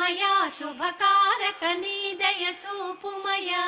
తీర్చుమయా శుభకారక నీ దయ చూపుమయా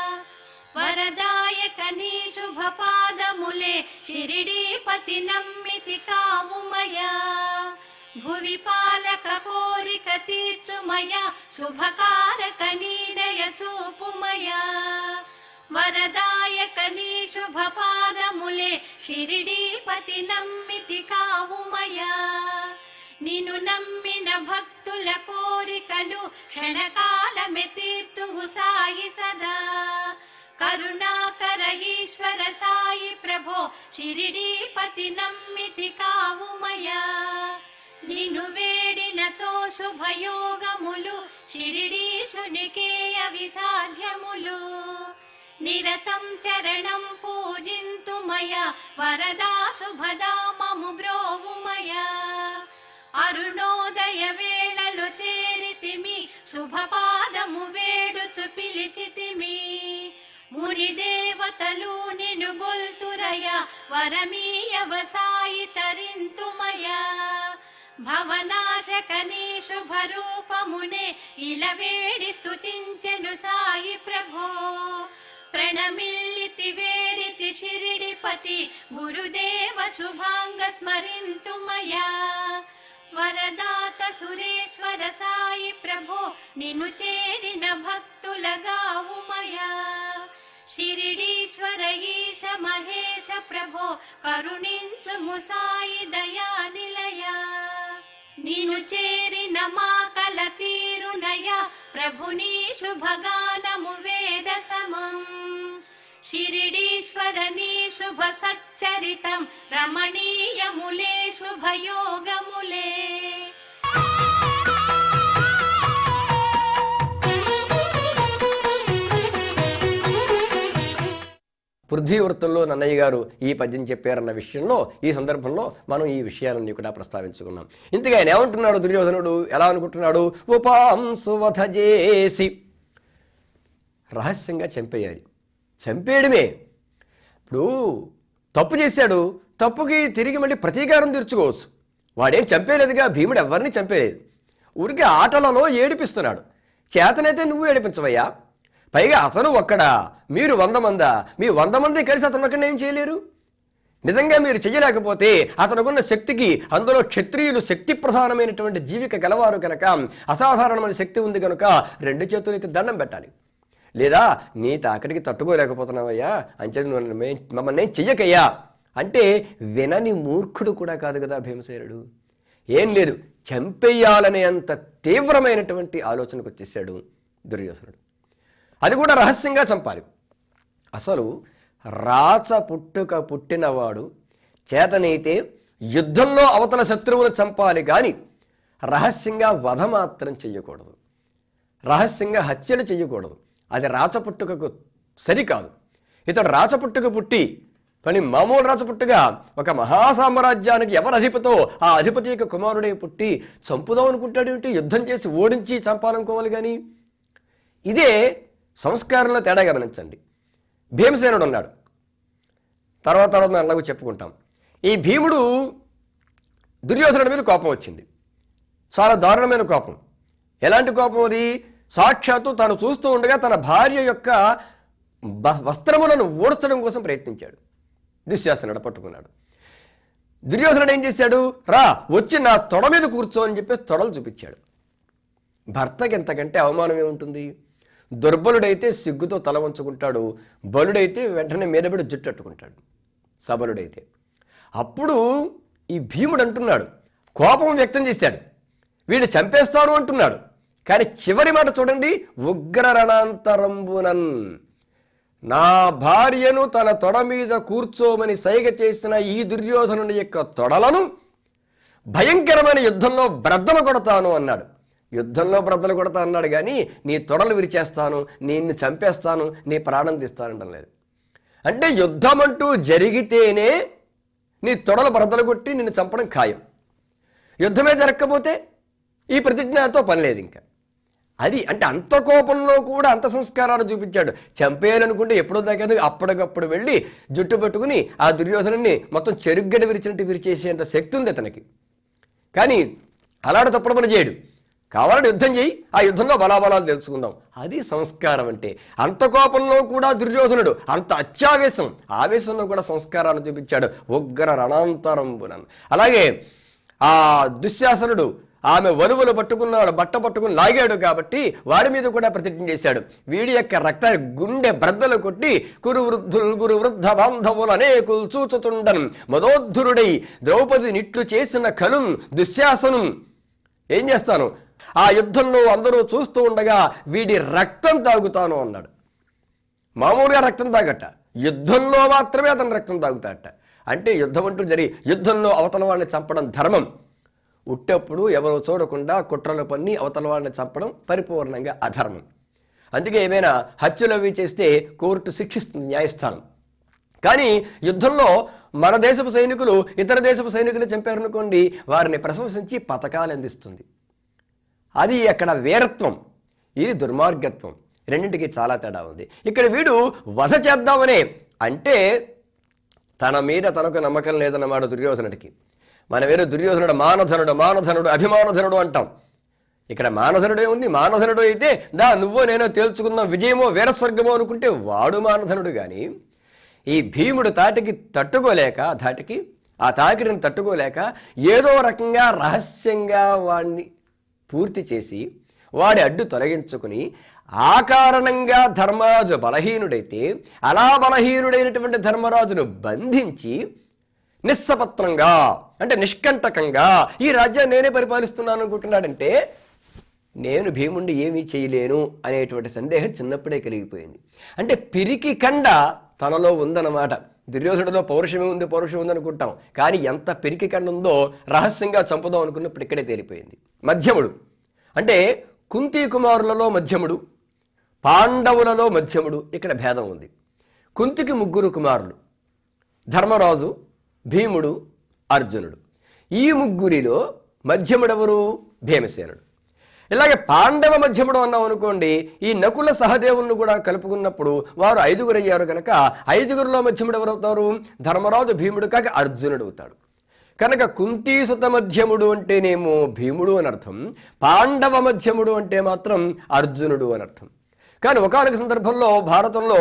వరదాయక నీ శుభ పాదములే షిరిడీపతి నమ్మితి కావుమయా భువి పాలక కోరిక తీర్చుమయా శుభకారక నీ దయ చూపుమయా వరదాయక నీ శుభ పాదములే షిరిడీపతి నమ్మితి కావుమయా నిన్ను నమ్మిన భక్తుల కోరికలు క్షణకాలమే తీర్తువు సాయి సదా కరుణాకర ఈశ్వర సాయి ప్రభో షిరిడీపతి నమ్మితి కావుమయా నిన్ను వేడిన చో శుభయోగములు షిరిడీశునికే అవి సాధ్యములు నిరతం చరణం పూజింతుమయ వరదా శుభదామము బ్రోవుమయ అరుణోదయ వేళలు చేరితిమి శుభపాదము వేడుచు పిలిచితిమి ముని దేవతలు నిను గొల్తురయ వరమీయవ సాయి తరింతుమయ భవనాశక నీ శుభ రూపమునే ఇలా వేడి స్తుతించెను సాయి ప్రభో ప్రణమిల్లితి వేడితి షిరిడిపతి గురుదేవ శుభాంగ స్మరింతుమయా వరదాత సురేశ్వర సాయి ప్రభో నిన్ను చేరిన భక్తులగావుమయా షిరిడీశ్వర ఈశ మహేశ ప్రభో కరుణించుము సాయి దయా నిలయా నిన్ను చేరిన మా కల తీరునయ ప్రభుని శుభగానము వేద సమం షిరిడీశ్వర నీ శుభ సచ్చరితం రమణీయములే శుభయోగములే పృథ్వీ వృత్తంలో నన్నయ్య గారు ఈ పద్యం చెప్పారన్న విషయంలో ఈ సందర్భంలో మనం ఈ విషయాలన్నీ కూడా ప్రస్తావించుకున్నాం ఇంతగా ఆయన ఏమంటున్నాడు దుర్యోధనుడు ఎలా అనుకుంటున్నాడు ఉపాంశువధ చేసి రహస్యంగా చంపేయాలి చంపేయడమే ఇప్పుడు తప్పు చేశాడు తప్పుకి తిరిగి మళ్ళీ ప్రతీకారం తీర్చుకోవచ్చు వాడేం చంపేలేదుగా భీముడు ఎవరిని చంపేలేదు ఊరికి ఆటలలో ఏడిపిస్తున్నాడు చేతనైతే నువ్వు ఏడిపించవయ్యా పైగా అతను ఒక్కడా మీరు వంద మందా మీ వంద మంది కలిసి అతను ఒక్కడిని ఏం చేయలేరు నిజంగా మీరు చెయ్యలేకపోతే అతనుకున్న శక్తికి అందులో క్షత్రియులు శక్తి ప్రధానమైనటువంటి జీవిక గలవారు కనుక అసాధారణమైన శక్తి ఉంది కనుక రెండు చేతులు ఎత్తి దండం పెట్టాలి లేదా నీ తాకడికి తట్టుకోలేకపోతున్నావయ్యా అంచే నువ్వు నన్ను మే- మమ్మల్ని ఏం చెయ్యకయ్యా అంటే వినని మూర్ఖుడు కూడా కాదు కదా భీమసేనుడు ఏం లేదు చంపేయాలనే అంత తీవ్రమైనటువంటి ఆలోచనకు వచ్చేసాడు దుర్యోధనుడు అది కూడా రహస్యంగా చంపాలి అసలు రాచ పుట్టుక పుట్టినవాడు చేతనైతే యుద్ధంలో అవతల శత్రువులు చంపాలి కానీ రహస్యంగా వధ మాత్రం చెయ్యకూడదు రహస్యంగా హత్యలు చెయ్యకూడదు అది రాచపుట్టుకకు సరికాదు ఇతడు రాచపుట్టుక పుట్టి కానీ మామూలు రాచపుట్టుగా ఒక మహాసామ్రాజ్యానికి ఎవరు అధిపతో ఆ అధిపతి యొక్క కుమారుడే పుట్టి చంపుదాం అనుకుంటాడేమిటి యుద్ధం చేసి ఓడించి చంపాలనుకోవాలి కానీ ఇదే సంస్కారంలో తేడా గమనించండి భీమసేనుడు ఉన్నాడు తర్వాత తర్వాత మనం అలాగూ చెప్పుకుంటాం ఈ భీముడు దుర్యోధనుడి మీద కోపం వచ్చింది చాలా దారుణమైన కోపం ఎలాంటి కోపం అది సాక్షాత్తు తాను చూస్తూ ఉండగా తన భార్య యొక్క బ- వస్త్రములను ఊడ్చడం కోసం ప్రయత్నించాడు దుశ్శాసనుడు పట్టుకున్నాడు దుర్యోధనుడు ఏం చేశాడు రా వచ్చి నా తొడ మీద కూర్చో అని చెప్పి తొడలు చూపించాడు భర్తకి ఎంతకంటే అవమానం ఏముంటుంది దుర్బలుడైతే సిగ్గుతో తల వంచుకుంటాడు బలుడైతే వెంటనే మీదపడి జుట్టట్టుకుంటాడు సబలుడైతే అప్పుడు ఈ భీముడు అంటున్నాడు కోపం వ్యక్తం చేశాడు వీడిని చంపేస్తాను అంటున్నాడు కానీ చివరి మాట చూడండి ఉగ్ర రణాంతరంబునన్ నా భార్యను తన తొడ మీద కూర్చోమని సైగ చేసిన ఈ దుర్యోధనుని యొక్క తొడలను భయంకరమైన యుద్ధంలో బ్రద్దలు కొడతాను అన్నాడు యుద్ధంలో బ్రద్దలు కొడతా అన్నాడు కానీ నీ తొడలు విరిచేస్తాను నిన్ను చంపేస్తాను నీ ప్రాణం తీస్తానంటం లేదు అంటే యుద్ధం అంటూ జరిగితేనే నీ తొడలు బ్రద్దలు కొట్టి నిన్ను చంపడం ఖాయం యుద్ధమే జరగకపోతే ఈ ప్రతిజ్ఞతో పని లేదు ఇంకా అది అంటే అంత కోపంలో కూడా అంత సంస్కారాలు చూపించాడు చంపేయాలనుకుంటే ఎప్పుడో దాకా అప్పటికప్పుడు వెళ్ళి జుట్టు పట్టుకుని ఆ దుర్యోధనుని మొత్తం చెరుగ్గడ విరిచినట్టు విరిచేసేంత శక్తి ఉంది అతనికి కానీ అలాంటి తప్పుడు పని చేయడు కావాలని యుద్ధం చేయి ఆ యుద్ధంలో బలాబలాలు తెలుసుకుందాం అది సంస్కారం అంటే అంత కోపంలో కూడా దుర్యోధనుడు అంత అత్యావేశం ఆవేశంలో కూడా సంస్కారాన్ని చూపించాడు ఉగ్ర రణాంతరంబునన్ అలాగే ఆ దుశ్శాసనుడు ఆమె వలువలు పట్టుకున్నాడు బట్ట పట్టుకుని లాగాడు కాబట్టి వాడి మీద కూడా ప్రతిజ్ఞ చేశాడు వీడి యొక్క రక్తాన్ని గుండె బ్రద్దలు కొట్టి కురు వృద్ధులు గురు వృద్ధ బాంధవులు అనేకులు చూచుతుండన్ మదోద్ధురుడై ద్రౌపది నిట్లు చేసిన కను దుశ్శాసనం ఏం చేస్తాను ఆ యుద్ధంలో అందరూ చూస్తూ ఉండగా వీడి రక్తం తాగుతాను అన్నాడు మామూలుగా రక్తం తాగట యుద్ధంలో మాత్రమే అతను రక్తం తాగుతాడట అంటే యుద్ధం అంటూ జరిగి యుద్ధంలో అవతల వాడిని చంపడం ధర్మం ఉట్టప్పుడు ఎవరో చూడకుండా కుట్రలు పన్ని అవతల వాడిని చంపడం పరిపూర్ణంగా అధర్మం అందుకే ఏమైనా హత్యలు అవి చేస్తే కోర్టు శిక్షిస్తుంది న్యాయస్థానం కానీ యుద్ధంలో మన దేశపు సైనికులు ఇతర దేశపు సైనికులు చంపారనుకోండి వారిని ప్రశంసించి పథకాలు అందిస్తుంది అది అక్కడ వీరత్వం ఇది దుర్మార్గత్వం రెండింటికి చాలా తేడా ఉంది ఇక్కడ వీడు వధ చేద్దామనే అంటే తన మీద తనకు నమ్మకం లేదన్నమాట దుర్యోధనుడికి మన వేరే దుర్యోధనుడు మానధనుడు మానధనుడు అభిమానధనుడు అంటాం ఇక్కడ మానధనుడే ఉంది మానధనుడు అయితే దా నువ్వో నేనో తేల్చుకుందాం విజయమో వీరస్వర్గమో అనుకుంటే వాడు మానధనుడు కానీ ఈ భీముడు తాటికి తట్టుకోలేక ఆ ధాటికి ఆ తాకిడిని తట్టుకోలేక ఏదో రకంగా రహస్యంగా వాణ్ణి పూర్తి చేసి వాడి అడ్డు తొలగించుకుని ఆ కారణంగా ధర్మరాజు బలహీనుడైతే అలా బలహీనుడైనటువంటి ధర్మరాజును బంధించి నిస్సపత్రంగా అంటే నిష్కంటకంగా ఈ రాజ్యాన్ని నేనే పరిపాలిస్తున్నాను అనుకుంటున్నాడంటే నేను భీముండి ఏమీ చేయలేను అనేటువంటి సందేహం చిన్నప్పుడే కలిగిపోయింది అంటే పిరికి కండ తనలో ఉందన్నమాట దుర్యోధనుడిలో పౌరుషమే ఉంది పౌరుషం ఉంది అనుకుంటాం కానీ ఎంత పిరికి కండ ఉందో రహస్యంగా చంపుదాం అనుకున్నప్పుడు ఇక్కడే తేలిపోయింది మధ్యముడు అంటే కుంతి కుమారులలో మధ్యముడు పాండవులలో మధ్యముడు ఇక్కడ భేదం ఉంది కుంతికి ముగ్గురు కుమారులు ధర్మరాజు భీముడు అర్జునుడు ఈ ముగ్గురిలో మధ్యముడెవరు భీమసేనుడు ఇలాగే పాండవ మధ్యముడు అన్నాం అనుకోండి ఈ నకుల సహదేవులను కూడా కలుపుకున్నప్పుడు వారు ఐదుగురు అయ్యారు కనుక ఐదుగురిలో మధ్యముడు ఎవరవుతారు ధర్మరాజు భీముడు కాక అర్జునుడు అవుతాడు కనుక కుంతీసుత మధ్యముడు అంటేనేమో భీముడు అని అర్థం పాండవ మధ్యముడు అంటే మాత్రం అర్జునుడు అని అర్థం కానీ ఒకనొక సందర్భంలో భారతంలో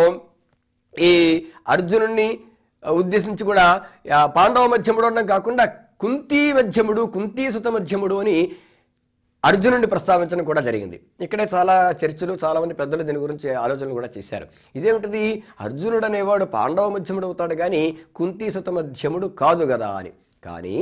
ఈ అర్జునుడిని ఉద్దేశించి కూడా ఆ, పాండవ మధ్యముడు అనడం కాకుండా కుంతీ మధ్యముడు కుంతీసుత మధ్యముడు అని అర్జునుడిని ప్రస్తావించడం కూడా జరిగింది ఇక్కడే చాలా చర్చలు చాలా మంది పెద్దలు దీని గురించి ఆలోచనలు కూడా చేశారు ఇదేమిటిది అర్జునుడు అనేవాడు పాండవ మధ్యముడు అవుతాడు కానీ కుంతీసుత మధ్యముడు కాదు కదా అని కానీ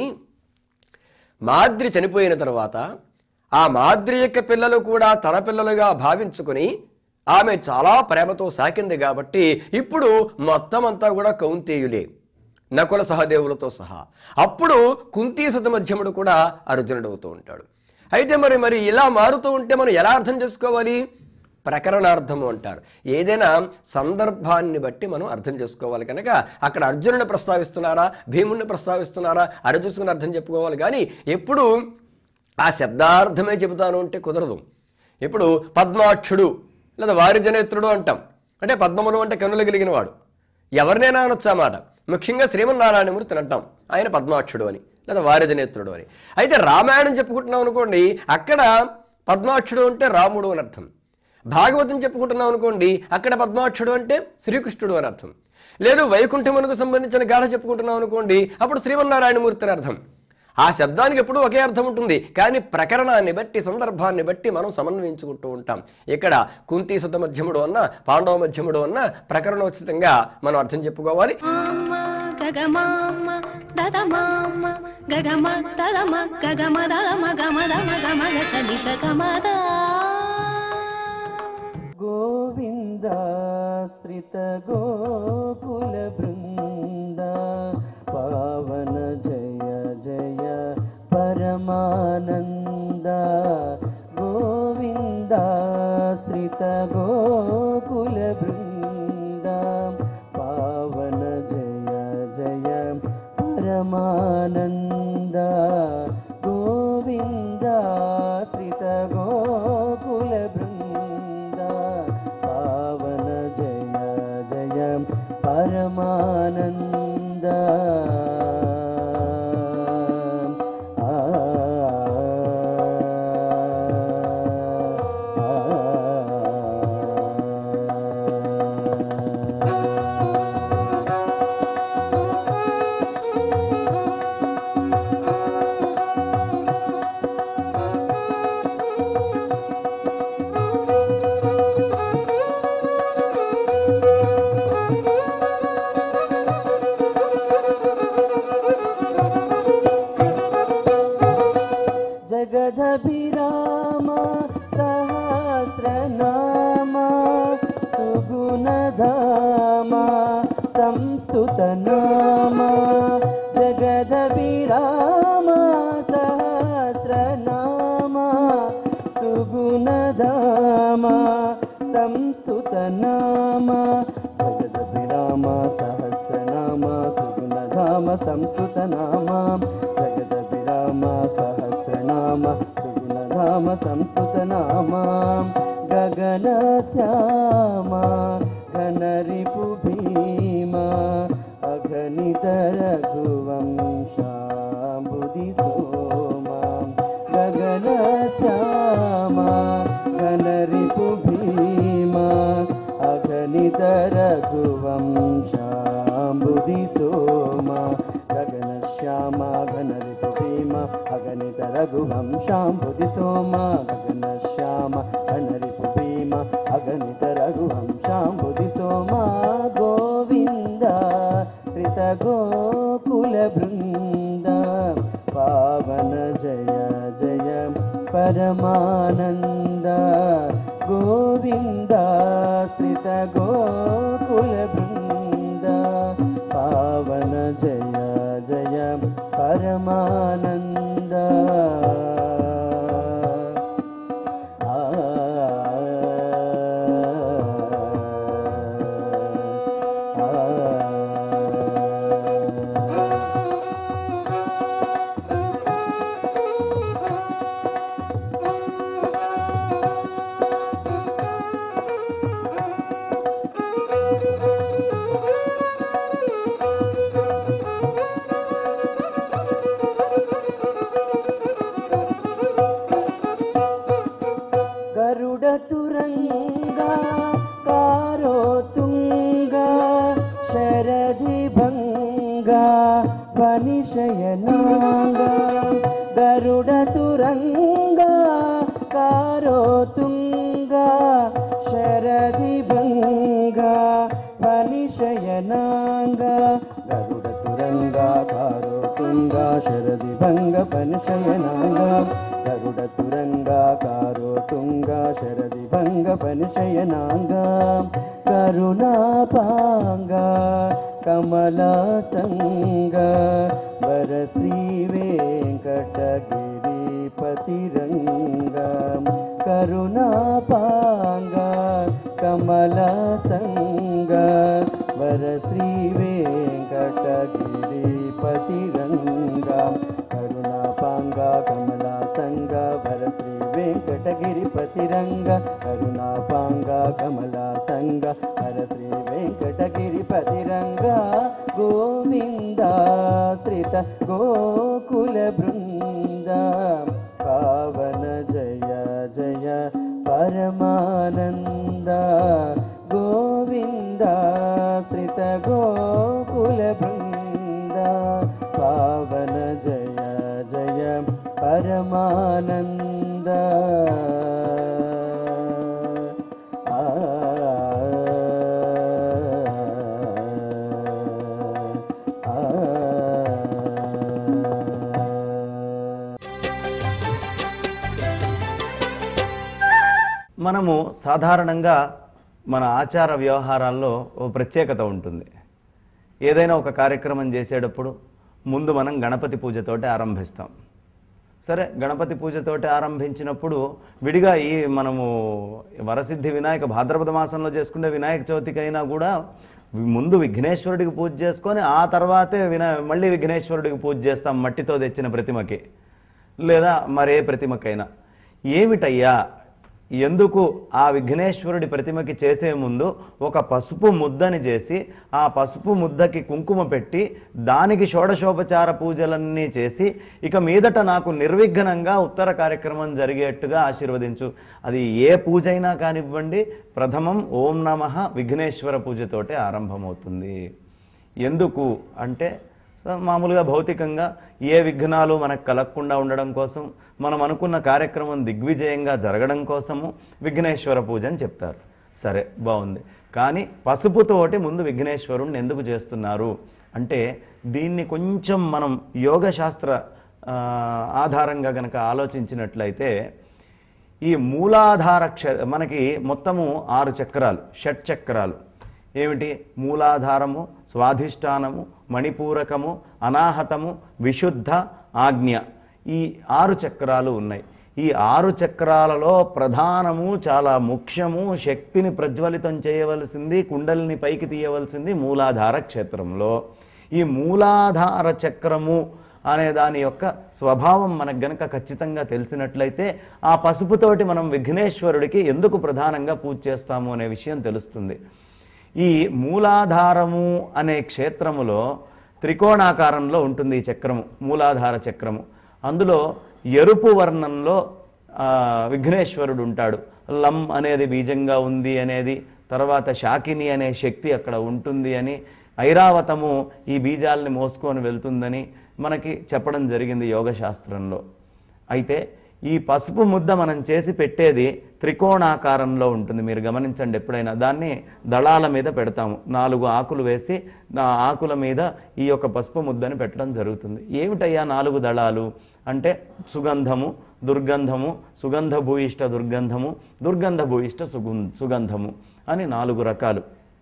మాద్రి చనిపోయిన తర్వాత ఆ మాద్రి యొక్క పిల్లలు కూడా తన పిల్లలుగా భావించుకుని ఆమె చాలా ప్రేమతో సాకింది కాబట్టి ఇప్పుడు మొత్తం అంతా కూడా కౌంతేయులే నకుల సహదేవులతో సహా అప్పుడు కుంతీసుత మధ్యముడు కూడా అర్జునుడు అవుతూ ఉంటాడు అయితే మరి మరి ఇలా మారుతూ ఉంటే మనం ఎలా అర్థం చేసుకోవాలి ప్రకరణార్థము అంటారు ఏదైనా సందర్భాన్ని బట్టి మనం అర్థం చేసుకోవాలి కనుక అక్కడ అర్జునుని ప్రస్తావిస్తున్నారా భీముడిని ప్రస్తావిస్తున్నారా అది చూసుకుని అర్థం చెప్పుకోవాలి కానీ ఎప్పుడు ఆ శబ్దార్థమే చెబుతాను అంటే కుదరదు ఇప్పుడు పద్మాక్షుడు లేదా వారిజనేత్రుడు అంటాం అంటే పద్మములు అంటే కన్నులు కలిగిన వాడు ఎవరినైనా అనొచ్చు ఆ మాట ముఖ్యంగా శ్రీమన్నారాయణమూర్తిని అంటాం ఆయన పద్మాక్షుడు అని లేదా వారిజనేత్రుడు అని అయితే రామాయణం చెప్పుకుంటున్నాం అనుకోండి అక్కడ పద్మాక్షుడు అంటే రాముడు అని అర్థం భాగవతం చెప్పుకుంటున్నాం అనుకోండి అక్కడ పద్మాక్షుడు అంటే శ్రీకృష్ణుడు అని అర్థం లేదు వైకుంఠమునకు సంబంధించిన గాథ చెప్పుకుంటున్నాం అనుకోండి అప్పుడు శ్రీమన్నారాయణమూర్తి అని అర్థం ఆ శబ్దానికి ఎప్పుడూ ఒకే అర్థం ఉంటుంది కానీ ప్రకరణాన్ని బట్టి సందర్భాన్ని బట్టి మనం సమన్వయించుకుంటూ ఉంటాం ఇక్కడ కుంతీ సుత మధ్యముడు అన్న పాండవ మధ్యముడు అన్న ప్రకరణోచితంగా మనం అర్థం చెప్పుకోవాలి మామ గగమామ దదమామ గగమ దదమ గగమ దదమ గమ దమ గమ గసని సగమద गोविन्दाश्रित गोकुलवृन्द पावन जय जय परमानन्द गोविन्दाश्रित गोकुलवृन्द पावन जय जय परमानन्द गोविन्दाश्रित गोकुलवृन्द पावन जय जय परमानन्द आ సహస్రనామ జగదభిరామ సహస్రనామ సుగుణధామ సంస్తుతనామ జగదభిరామ సహస్రనామ సుగుణధామ సంస్తుతనామ జగదభిరామ సహస్రనామ సుగుణధామ సంస్తుతనామ గగన శ్యామ ఘనరిపు భీమ అఘనిత రఘువంశాంబుది సోమ గగన శ్యామ ఘనరిపు భీమ అఘనిత రఘువంశాంబుది సోమ గగన శ్యామ ఘనరిపు భీమ అగణిత రఘువంశాంబుది సోమ గగన శ్యామ ఘనరిపు భీమ అగణిత రఘువంశాంబుది సోమ గోవింద శ్రిత గోకుల బృంద పావన జయ జయ పరమానంద గోవింద శ్రిత గోకుల బృంద పావన జయ జయ పరమానంద ఆ ఆ గరుడ తురంగా కారో తుంగా శరది భంగా వనిశయనాంగా గరుడ తురంగా కారో తుంగా శరది భంగా వనిశయనాంగా గరుడ తురంగా కారో తుంగా శరది భంగ పనిశయనాంగా గరుడ తురంగా కారో తుంగా శరది భంగ పనిశయనాంగా కరుణాపాంగా కమలాసంగ వర శ్రీ వెంకటగిరిపతిరంగ కరుణాపాంగ కమలాసంగ వర శ్రీ వెంకటగిరిపతిరంగ కరుణాపాంగ కమలాసంగ వర శ్రీ వెంకటగిరిపతిరంగ కరుణాపాంగ కమలాసంగ వర శ్రీ వెంకటగిరిపతిరంగ గోవింద శ్రిత గోకుల బృంద పావన జయ జయ పరమానంద గోవింద శ్రిత గోకుల బృంద పావన జయ జయ పరమానంద ఆ మనము సాధారణంగా మన ఆచార వ్యవహారాల్లో ఓ ప్రత్యేకత ఉంటుంది ఏదైనా ఒక కార్యక్రమం చేసేటప్పుడు ముందు మనం గణపతి పూజతోటి ఆరంభిస్తాం సరే గణపతి పూజతోటి ఆరంభించినప్పుడు విడిగా ఈ మనము వరసిద్ధి వినాయక భాద్రపద మాసంలో చేసుకునే వినాయక చవితికైనా కూడా ముందు విఘ్నేశ్వరుడికి పూజ చేసుకొని ఆ తర్వాతే వినా మళ్ళీ విఘ్నేశ్వరుడికి పూజ చేస్తాం మట్టితో తెచ్చిన ప్రతిమకి లేదా మరే ప్రతిమకైనా ఏమిటయ్యా ఎందుకు ఆ విఘ్నేశ్వరుడి ప్రతిమకి చేసే ముందు ఒక పసుపు ముద్దని చేసి ఆ పసుపు ముద్దకి కుంకుమ పెట్టి దానికి షోడశోపచార పూజలన్నీ చేసి ఇక మీదట నాకు నిర్విఘ్నంగా ఉత్తర కార్యక్రమం జరిగేట్టుగా ఆశీర్వదించు అది ఏ పూజ అయినా కానివ్వండి ప్రథమం ఓం నమ విఘ్నేశ్వర పూజతోటే ఆరంభమవుతుంది ఎందుకు అంటే సో మామూలుగా భౌతికంగా ఏ విఘ్నాలు మనకు కలగకుండా ఉండడం కోసం మనం అనుకున్న కార్యక్రమం దిగ్విజయంగా జరగడం కోసము విఘ్నేశ్వర పూజ అని చెప్తారు సరే బాగుంది కానీ పసుపుతోటి ముందు విఘ్నేశ్వరుణ్ణి ఎందుకు చేస్తున్నారు అంటే దీన్ని కొంచెం మనం యోగ శాస్త్ర ఆ, ఆధారంగా గనక ఆలోచించినట్లయితే ఈ మూలాధార క్ష మనకి మొత్తము ఆరు చక్రాలు షట్ చక్రాలు ఏమిటి మూలాధారము స్వాధిష్టానము మణిపూరకము అనాహతము విశుద్ధ ఆజ్ఞ ఈ ఆరు చక్రాలు ఉన్నాయి ఈ ఆరు చక్రాలలో ప్రధానము చాలా ముఖ్యము శక్తిని ప్రజ్వలితం చేయవలసింది కుండలిని పైకి తీయవలసింది మూలాధార క్షేత్రంలో ఈ మూలాధార చక్రము అనే దాని యొక్క స్వభావం మనకు గనక ఖచ్చితంగా తెలిసినట్లయితే ఆ పసుపుతోటి మనం విఘ్నేశ్వరుడికి ఎందుకు ప్రధానంగా పూజ చేస్తాము అనే విషయం తెలుస్తుంది ఈ మూలాధారము అనే క్షేత్రములో త్రికోణాకారంలో ఉంటుంది ఈ చక్రము మూలాధార చక్రము అందులో ఎరుపు వర్ణంలో ఆ, విఘ్నేశ్వరుడు ఉంటాడు లం అనేది బీజంగా ఉంది అనేది తర్వాత శాకిని అనే శక్తి అక్కడ ఉంటుంది అని ఐరావతము ఈ బీజాలని మోసుకొని వెళ్తుందని మనకి చెప్పడం జరిగింది యోగ శాస్త్రంలో అయితే ఈ పసుపు ముద్ద మనం చేసి పెట్టేది త్రికోణాకారంలో ఉంటుంది మీరు గమనించండి ఎప్పుడైనా దాన్ని దళాల మీద పెడతాము నాలుగు ఆకులు వేసి ఆ ఆకుల మీద ఈ యొక్క పసుపు ముద్దని పెట్టడం జరుగుతుంది ఏమిటయ్యా నాలుగు దళాలు అంటే సుగంధము దుర్గంధము సుగంధ భూయిష్ట దుర్గంధము దుర్గంధ భూయిష్ట సుగం సుగంధము అని నాలుగు రకాలు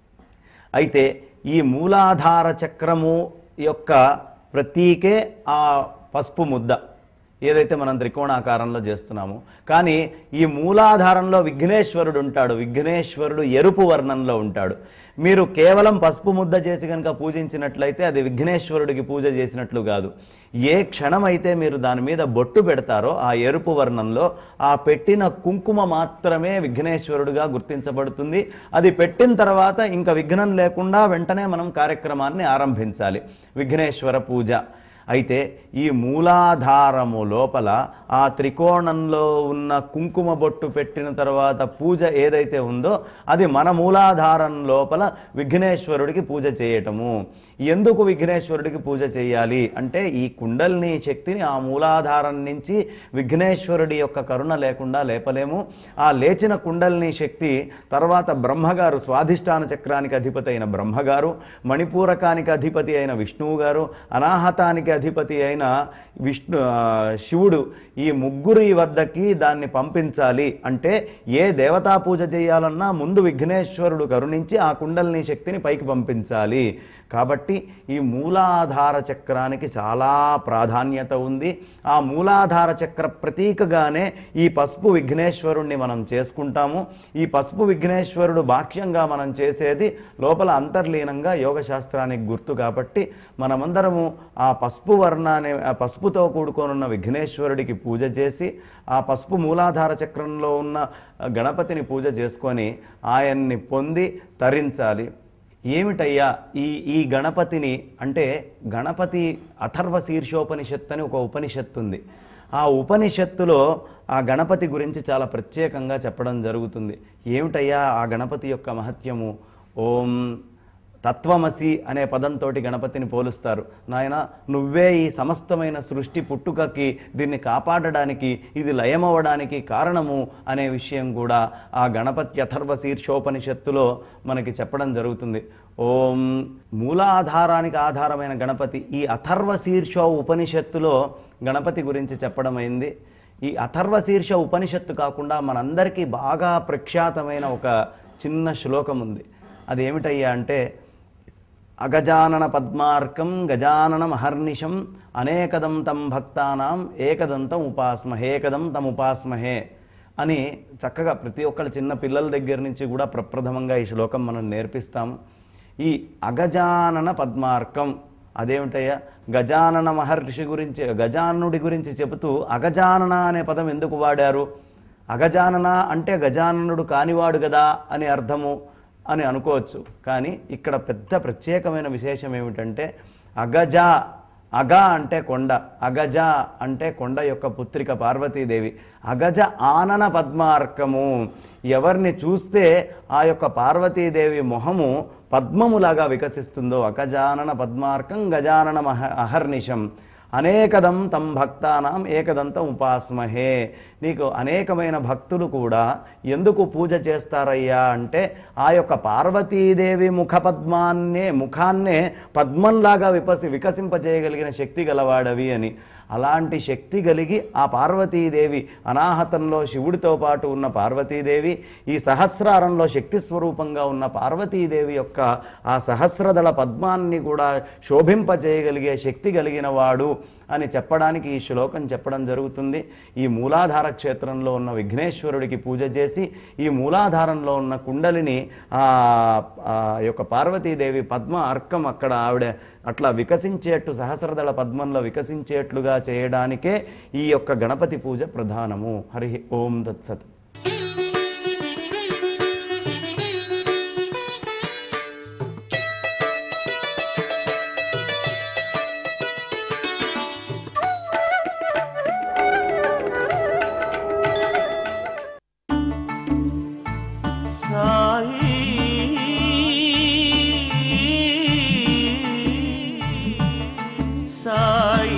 అయితే ఈ మూలాధార చక్రము యొక్క ప్రతీకే ఆ పసుపు ముద్ద ఏదైతే మనం త్రికోణాకారంలో చేస్తున్నామో కానీ ఈ మూలాధారంలో విఘ్నేశ్వరుడు ఉంటాడు విఘ్నేశ్వరుడు ఎరుపు వర్ణంలో ఉంటాడు మీరు కేవలం పసుపు ముద్ద చేసి కనుక పూజించినట్లయితే అది విఘ్నేశ్వరుడికి పూజ చేసినట్లు కాదు ఏ క్షణమైతే మీరు దాని మీద బొట్టు పెడతారో ఆ ఎరుపు వర్ణంలో ఆ పెట్టిన కుంకుమ మాత్రమే విఘ్నేశ్వరుడుగా గుర్తించబడుతుంది అది పెట్టిన తర్వాత ఇంకా విఘ్నం లేకుండా వెంటనే మనం కార్యక్రమాన్ని ఆరంభించాలి విఘ్నేశ్వర పూజ అయితే ఈ మూలాధారము లోపల ఆ త్రికోణంలో ఉన్న కుంకుమ బొట్టు పెట్టిన తర్వాత పూజ ఏదైతే ఉందో అది మన మూలాధారం లోపల విఘ్నేశ్వరుడికి పూజ చేయటము ఎందుకు విఘ్నేశ్వరుడికి పూజ చేయాలి అంటే ఈ కుండల్ని శక్తిని ఆ మూలాధారం నుంచి విఘ్నేశ్వరుడి యొక్క కరుణ లేకుండా లేపలేము ఆ లేచిన కుండల్ని శక్తి తర్వాత బ్రహ్మగారు స్వాధిష్టాన చక్రానికి అధిపతి అయిన బ్రహ్మగారు మణిపూరకానికి అధిపతి అయిన విష్ణువు గారు అనాహతానికి అధిపతి అయిన విష్ణు ఆ, శివుడు ఈ ముగ్గురి వద్దకి దాన్ని పంపించాలి అంటే ఏ దేవతా పూజ చేయాలన్నా ముందు విఘ్నేశ్వరుడు కరుణించి ఆ కుండలిని శక్తిని పైకి పంపించాలి కాబట్టి ఈ మూలాధార చక్రానికి చాలా ప్రాధాన్యత ఉంది ఆ మూలాధార చక్ర ప్రతీకగానే ఈ పసుపు విఘ్నేశ్వరుణ్ణి మనం చేసుకుంటాము ఈ పసుపు విఘ్నేశ్వరుడు బాహ్యంగా మనం చేసేది లోపల అంతర్లీనంగా యోగ శాస్త్రానికి గుర్తు కాబట్టి మనమందరము ఆ పసుపు వర్ణాన్ని ఆ పసుపుతో కూడుకొనున్న విఘ్నేశ్వరుడికి పూజ చేసి ఆ పసుపు మూలాధార చక్రంలో ఉన్న గణపతిని పూజ చేసుకొని ఆయన్ని పొంది తరించాలి ఏమిటయ్యా ఈ ఈ గణపతిని అంటే గణపతి అథర్వ శీర్షోపనిషత్ అని ఒక ఉపనిషత్తు ఉంది ఆ ఉపనిషత్తులో ఆ గణపతి గురించి చాలా ప్రత్యేకంగా చెప్పడం జరుగుతుంది ఏమిటయ్యా ఆ గణపతి యొక్క మహత్యము ఓం తత్వమసి అనే పదంతో గణపతిని పోలుస్తారు నాయన నువ్వే ఈ సమస్తమైన సృష్టి పుట్టుకకి దీన్ని కాపాడడానికి ఇది లయమవ్వడానికి కారణము అనే విషయం కూడా ఆ గణపతి అథర్వ శీర్షోపనిషత్తులో మనకి చెప్పడం జరుగుతుంది ఓం మూలాధారానికి ఆధారమైన గణపతి ఈ అథర్వ శీర్షో ఉపనిషత్తులో గణపతి గురించి చెప్పడం అయింది ఈ అథర్వ శీర్ష ఉపనిషత్తు కాకుండా మనందరికీ బాగా ప్రఖ్యాతమైన ఒక చిన్న శ్లోకం ఉంది అది ఏమిటయ్యా అంటే అగజానన పద్మార్కం గజానన మహర్నిశం అనేకదం తం భక్తానాం ఏకదంతం ఉపాస్మహే ఏకదం తం ఉపాస్మహే అని చక్కగా ప్రతి ఒక్కళ్ళ చిన్న పిల్లల దగ్గర నుంచి కూడా ప్రప్రథమంగా ఈ శ్లోకం మనం నేర్పిస్తాము ఈ అగజానన పద్మార్కం అదేమిటయ్యా గజానన మహర్షి గురించి గజానుడి గురించి చెబుతూ అగజానన అనే పదం ఎందుకు వాడారు అగజానన అంటే గజాననుడు కానివాడు కదా అని అర్థము అని అనుకోవచ్చు కానీ ఇక్కడ పెద్ద ప్రత్యేకమైన విశేషం ఏమిటంటే అగజ అగ అంటే కొండ అగజ అంటే కొండ యొక్క పుత్రిక పార్వతీదేవి అగజ ఆనన పద్మార్కము ఎవరిని చూస్తే ఆ యొక్క పార్వతీదేవి మొహము పద్మములాగా వికసిస్తుందో అగజానన పద్మార్కం గజానన మహ అహర్నిశం అనేకదం తం భక్తానాం ఏకదంతం ఉపాస్మహే నీకు అనేకమైన భక్తులు కూడా ఎందుకు పూజ చేస్తారయ్యా అంటే ఆ యొక్క పార్వతీదేవి ముఖ పద్మాన్నే ముఖాన్నే పద్మంలాగా విపసి వికసింపజేయగలిగిన శక్తి గలవాడవి అని అలాంటి శక్తి కలిగి ఆ పార్వతీదేవి అనాహతంలో శివుడితో పాటు ఉన్న పార్వతీదేవి ఈ సహస్రారంలో శక్తి స్వరూపంగా ఉన్న పార్వతీదేవి యొక్క ఆ సహస్రదళ పద్మాన్ని కూడా శోభింపజేయగలిగే శక్తి కలిగిన వాడు అని చెప్పడానికి ఈ శ్లోకం చెప్పడం జరుగుతుంది ఈ మూలాధార క్షేత్రంలో ఉన్న విఘ్నేశ్వరుడికి పూజ చేసి ఈ మూలాధారంలో ఉన్న కుండలిని ఆ ఆ యొక్క పార్వతీదేవి పద్మ అర్కం అక్కడ ఆవిడ అట్లా వికసించేట్టు సహస్రదళ పద్మంలో వికసించేట్లుగా చేయడానికే ఈ యొక్క గణపతి పూజ ప్రధానము హరి ఓం దత్సత్ సాయి సాయి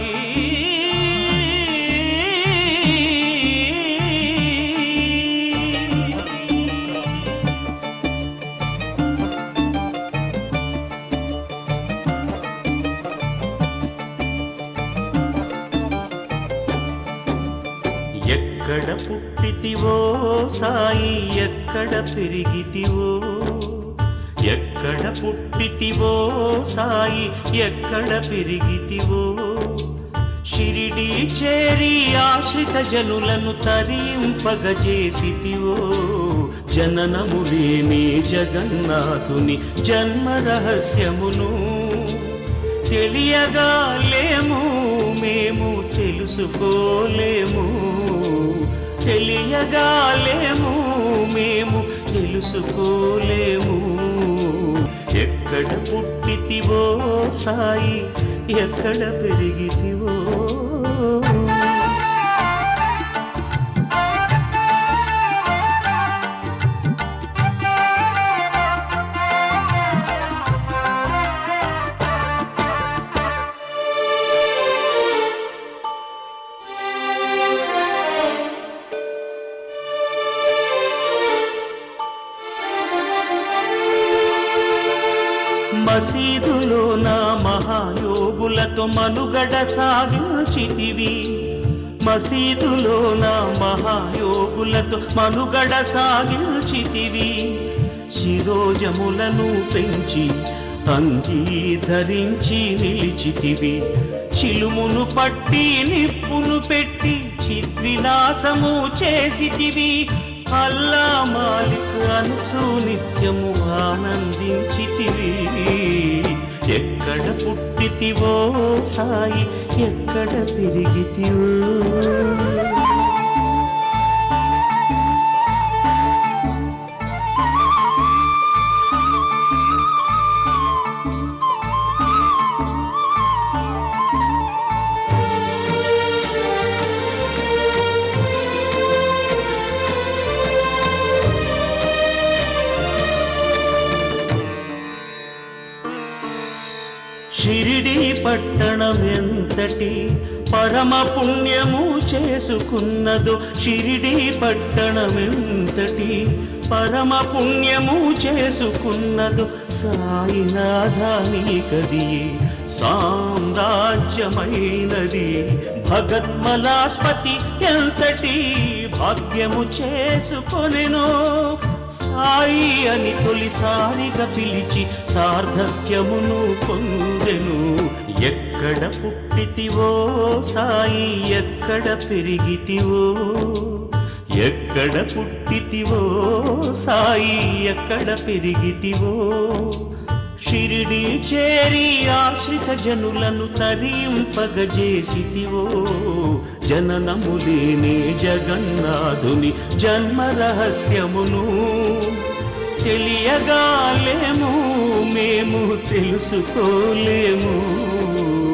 ఎక్కడ పుట్టితివో సాయి ఎక్కడ పెరిగితివో ఎక్కడ పుట్టితివో సాయి ఎక్కడ పెరిగితివో షిరిడి చేరి ఆశ్రిత జనులను తరింపగజేసితివో జననము లేని జగన్నాథుని జన్మ రహస్యమును తెలియగా లేము మేము తెలుసుకోలేము తెలియగా లేము మేము తెలుసుకోలేము ఎక్కడ పుట్టితివో సాయి ఎక్కడ పెరిగితివో మసీదులో నా మహాయోగులతో మనుగడ సాగించితివి మసీదులో నా మహాయోగులతో మనుగడ సాగించితివి శిరోజములను పెంచి అంగీధరించి నిలిచితివి చిలుమును పట్టి నిప్పును పెట్టి చిద్విలాసము చేసితివి అల్లా మాలిక్ అంచు నిత్యము ఆనందించితివి ఎక్కడ పుట్టితివో సాయి ఎక్కడ పెరిగితివో షిరిడి పట్టణం ఎంతటి పరమ పుణ్యము చేసుకున్నదో షిరిడి పట్టణం ఎంతటి పరమ పుణ్యము చేసుకున్నదో సాయినాథాని కది సామ్రాజ్యమైనది భగత్మలాస్పతి ఎంతటి భాగ్యము చేసుకొనెనో సాయి అని తొలిసారిగా పిలిచి సార్థక్యమును పొందెను ఎక్కడ పుట్టితివో సాయి ఎక్కడ పెరిగితివో ఎక్కడ పుట్టితివో సాయి ఎక్కడ పెరిగితివో షిరిడి చేరి ఆశ్రిత జనులను తరింపగజేసితివో జననము లేని జగన్నాథుని జన్మ రహస్యమును తెలియగాలేము మేము తెలుసుకోలేము